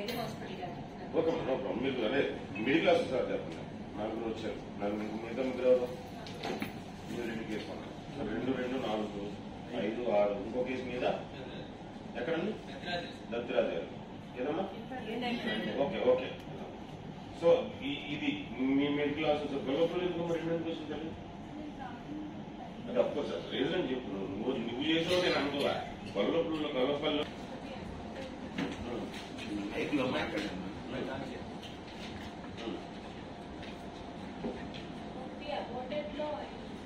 ఏదో హాస్పిటల్ గారు okay no problem మీరు అదే మిడిల్ క్లాస్ సార్ చెప్పండి నలుగురు వచ్చారు నలుగురు మిగతా ముగ్గురు ఎవరు మీరు రెండు కేసు కొన్నారు. సో రెండు రెండు నాలుగు ఐదు ఆరు ఇంకో కేసు మీద ఎక్కడండి దత్తిరాజు గారు ఏదమ్మా ఓకే ఓకే సో ఈ- ఇది మీ మిడిల్ క్లాస్ గొల్లపల్లి ఎందుకు మరి రెండు కేసులు తల్లి అది అఫ్కోర్స్ సార్ రీజన్ చెప్పు నువ్వు నువ్వు చేసావు నేను అనుకోవా గొల్లపల్లి గొల్లపల్లి మైక్లో మాట్లాడండి ఒకటి అబౌటెడ్ లో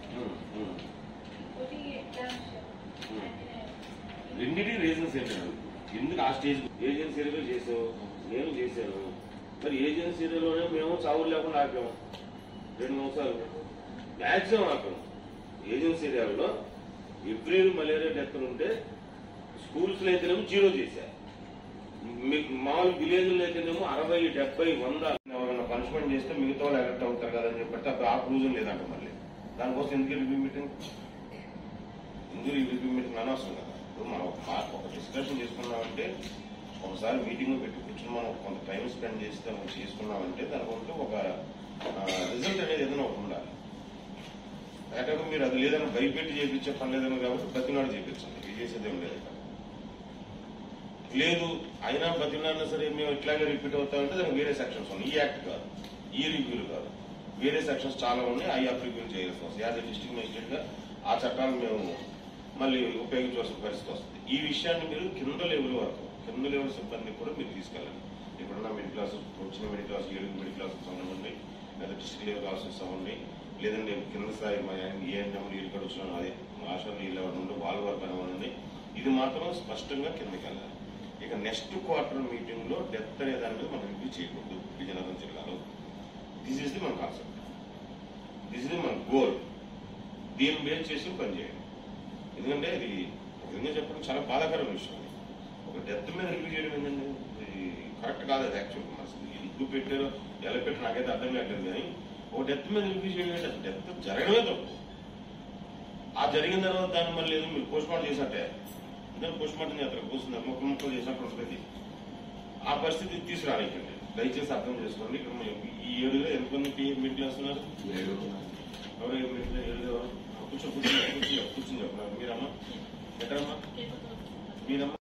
ఒకటి ఎగ్జామ్స్ రెండింటి రీజన్స్ ఏంటంటే ఎందుకు ఆ స్టేజ్ ఏజెన్సీలో చేసావు నేను చేశాను మరి ఏజెన్సీలోనే మేము చావులు లేకుండా ఆపాము రెండు సంవత్సరాలు మ్యాక్సిమం ఆపాము ఏజెన్సీ ఏరియాలో ఏప్రిల్ మలేరియా డెత్లు ఉంటే స్కూల్స్ లో అయితేనేమో జీరో చేశారు మీకు మామూలు విలేజ్ అయితేనేమో అరవై డెబ్బై వంద ఎవరైనా పనిష్మెంట్ చేస్తే మిగతా వాళ్ళు ఎలక్ట్ అవుతారు కదా అని చెప్పి అప్పుడు ఆ ప్రూజన్ లేదంట మళ్ళీ దానికోసం ఎందుకు రివ్యూ మీటింగ్ ఇందులో ఈ రివ్యూ మీటింగ్ అనవసరం కదా ఇప్పుడు మనం ఒక మాట ఒక డిస్కషన్ చేసుకున్నామంటే ఒకసారి మీటింగ్ పెట్టి కూర్చొని మనం కొంత టైం స్పెండ్ చేస్తే మనం చేసుకున్నామంటే దానికంటే ఒక రిజల్ట్ అనేది ఏదైనా ఒకటి ఉండాలి లేకపోతే మీరు అది లేదని భయపెట్టి చేయించే పని లేదని కాబట్టి ప్రతినాడు చేయించండి ఇది చేసేది ఏం లేదు ఇక్కడ. లేదు అయినా బతికినా సరే మేము ఇట్లాగే రిపీట్ అవుతామంటే దానికి వేరే సెక్షన్స్ ఉన్నాయి ఈ యాక్ట్ కాదు ఈ రివ్యూలు కాదు వేరే సెక్షన్స్ చాలా ఉన్నాయి ఆ యాప్ రివ్యూలు చేయాల్సి వస్తుంది యాజ్ డిస్ట్రిక్ట్ మేజిస్ట్రేట్ గా ఆ చట్టాలు మేము మళ్ళీ ఉపయోగించవలసిన పరిస్థితి వస్తుంది ఈ విషయాన్ని మీరు కింద లెవెల్ వరకు కింద లెవెల్ సిబ్బంది కూడా మీరు తీసుకెళ్ళండి ఇప్పుడున్న మిడిల్ క్లాస్ వచ్చిన మిడిల్ క్లాస్ ఏడు మిడిల్ క్లాస్ అవ్వండి లేదా డిస్ట్రిక్ట్ లెవెల్ ఆఫీసర్స్ అవ్వండి లేదంటే కింద స్థాయి ఏఎన్ఎం ఇక్కడ వచ్చిన అదే ఆశా నీళ్ళు ఉండి వాళ్ళ వరకు అవ్వండి ఇది మాత్రం స్పష్టంగా కిందకి వెళ్ళాలి ఇక నెక్స్ట్ క్వార్టర్ మీటింగ్ లో డెత్ అనే దాని మీద మనం రివ్యూ చేయకూడదు విజయనగరం జిల్లాలో దిస్ ఇస్ ది మన కాన్సెప్ట్ దిస్ ఇస్ ది మన గోల్ దీన్ని బేస్ చేసి పని చేయండి ఎందుకంటే ఇది ఒక విధంగా చెప్పడం చాలా బాధాకరమైన విషయం అది. ఒక డెత్ మీద రివ్యూ చేయడం ఏంటంటే ఇది కరెక్ట్ కాదు అది యాక్చువల్ అసలు ఎందుకు పెట్టారో ఎలా పెట్టారో నాకైతే అర్థం కావట్లేదు కానీ ఒక డెత్ మీద రివ్యూ చేయడం అంటే అసలు డెత్ జరగడమే తప్పు ఆ జరిగిన తర్వాత దాన్ని మళ్ళీ ఏదో మీరు పోస్ట్ మార్టం చేసినట్టే దాన్ని పోస్ట్ మార్టం చేస్తారు కూర్చున్నారు ముక్క ముక్కలు చేసినట్టు ఉంటుంది ఆ పరిస్థితి తీసుకురానికండి దయచేసి అర్థం చేసుకోండి ఇక్కడ మేము ఈ ఏడులో ఎంతమంది మిడిల్ క్లాస్ ఉన్నారు ఎవరు మిడిల్ ఏడు ఎవరు కూర్చో కూర్చో కూర్చో కూర్చొని చెప్పినారు మీరమ్మా ఎక్కడమ్మా మీరమ్మా